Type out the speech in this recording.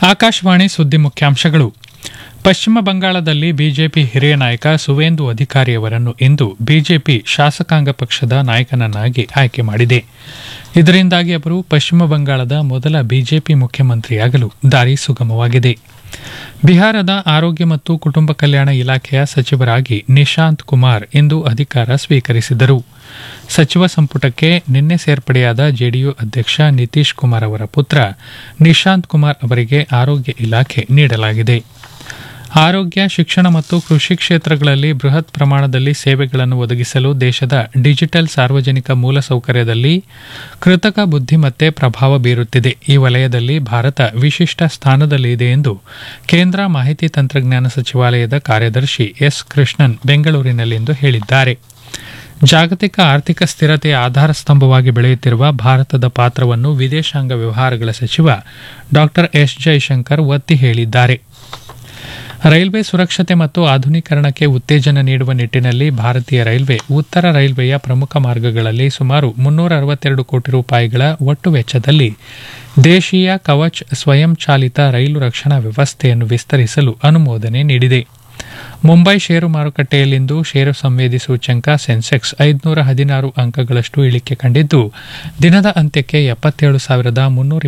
ಆಕಾಶವಾಣಿ ಸುದ್ದಿ ಮುಖ್ಯಾಂಶಗಳು ಪಶ್ಚಿಮ ಬಂಗಾಳದಲ್ಲಿ ಬಿಜೆಪಿ ಹಿರಿಯ ನಾಯಕ ಸುವೇಂದು ಅಧಿಕಾರಿಯವರನ್ನು ಇಂದು ಬಿಜೆಪಿ ಶಾಸಕಾಂಗ ಪಕ್ಷದ ನಾಯಕನನ್ನಾಗಿ ಆಯ್ಕೆ ಮಾಡಿದೆ ಇದರಿಂದಾಗಿ ಅವರು ಪಶ್ಚಿಮ ಬಂಗಾಳದ ಮೊದಲ ಬಿಜೆಪಿ ಮುಖ್ಯಮಂತ್ರಿಯಾಗಲು ದಾರಿ ಸುಗಮವಾಗಿದೆ ಬಿಹಾರದ ಆರೋಗ್ಯ ಮತ್ತು ಕುಟುಂಬ ಕಲ್ಯಾಣ ಇಲಾಖೆಯ ಸಚಿವರಾಗಿ ನಿಶಾಂತ್ ಕುಮಾರ್ ಇಂದು ಅಧಿಕಾರ ಸ್ವೀಕರಿಸಿದರು ಸಚಿವ ಸಂಪುಟಕ್ಕೆ ನಿನ್ನೆ ಸೇರ್ಪಡೆಯಾದ ಜೆಡಿಯು ಅಧ್ಯಕ್ಷ ನಿತೀಶ್ ಕುಮಾರ್ ಅವರ ಪುತ್ರ ನಿಶಾಂತ್ ಕುಮಾರ್ ಅವರಿಗೆ ಆರೋಗ್ಯ ಇಲಾಖೆ ನೀಡಲಾಗಿದೆ ಆರೋಗ್ಯ ಶಿಕ್ಷಣ ಮತ್ತು ಕೃಷಿ ಕ್ಷೇತ್ರಗಳಲ್ಲಿ ಬೃಹತ್ ಪ್ರಮಾಣದಲ್ಲಿ ಸೇವೆಗಳನ್ನು ಒದಗಿಸಲು ದೇಶದ ಡಿಜಿಟಲ್ ಸಾರ್ವಜನಿಕ ಮೂಲಸೌಕರ್ಯದಲ್ಲಿ ಕೃತಕ ಬುದ್ಧಿಮತ್ತೆ ಪ್ರಭಾವ ಬೀರುತ್ತಿದೆ ಈ ವಲಯದಲ್ಲಿ ಭಾರತ ವಿಶಿಷ್ಟ ಸ್ಥಾನದಲ್ಲಿದೆ ಎಂದು ಕೇಂದ್ರ ಮಾಹಿತಿ ತಂತ್ರಜ್ಞಾನ ಸಚಿವಾಲಯದ ಕಾರ್ಯದರ್ಶಿ ಎಸ್ ಕೃಷ್ಣನ್ ಬೆಂಗಳೂರಿನಲ್ಲಿಂದು ಹೇಳಿದ್ದಾರೆ ಜಾಗತಿಕ ಆರ್ಥಿಕ ಸ್ಥಿರತೆಯ ಆಧಾರ ಸ್ತಂಭವಾಗಿ ಬೆಳೆಯುತ್ತಿರುವ ಭಾರತದ ಪಾತ್ರವನ್ನು ವಿದೇಶಾಂಗ ವ್ಯವಹಾರಗಳ ಸಚಿವ ಡಾ ಎಸ್ ಜೈಶಂಕರ್ ಒತ್ತಿ ಹೇಳಿದ್ದಾರೆ ರೈಲ್ವೆ ಸುರಕ್ಷತೆ ಮತ್ತು ಆಧುನೀಕರಣಕ್ಕೆ ಉತ್ತೇಜನ ನೀಡುವ ನಿಟ್ಟಿನಲ್ಲಿ ಭಾರತೀಯ ರೈಲ್ವೆ ಉತ್ತರ ರೈಲ್ವೆಯ ಪ್ರಮುಖ ಮಾರ್ಗಗಳಲ್ಲಿ ಸುಮಾರು ಮುನ್ನೂರ ಅರವತ್ತೆರಡು ಕೋಟಿ ರೂಪಾಯಿಗಳ ಒಟ್ಟು ವೆಚ್ಚದಲ್ಲಿ ದೇಶೀಯ ಕವಚ್ ಸ್ವಯಂಚಾಲಿತ ರೈಲು ರಕ್ಷಣಾ ವ್ಯವಸ್ಥೆಯನ್ನು ವಿಸ್ತರಿಸಲು ಅನುಮೋದನೆ ನೀಡಿದೆ ಮುಂಬೈ ಷೇರು ಮಾರುಕಟ್ಟೆಯಲ್ಲಿಂದು ಷೇರು ಸಂವೇದಿ ಸೂಚ್ಯಂಕ ಸೆನ್ಸೆಕ್ಸ್ ಐದುನೂರ ಹದಿನಾರು ಅಂಕಗಳಷ್ಟು ಇಳಿಕೆ ಕಂಡಿದ್ದು ದಿನದ ಅಂತ್ಯಕ್ಕೆ ಎಪ್ಪತ್ತೇಳು ಸಾವಿರದ ಮುನ್ನೂರ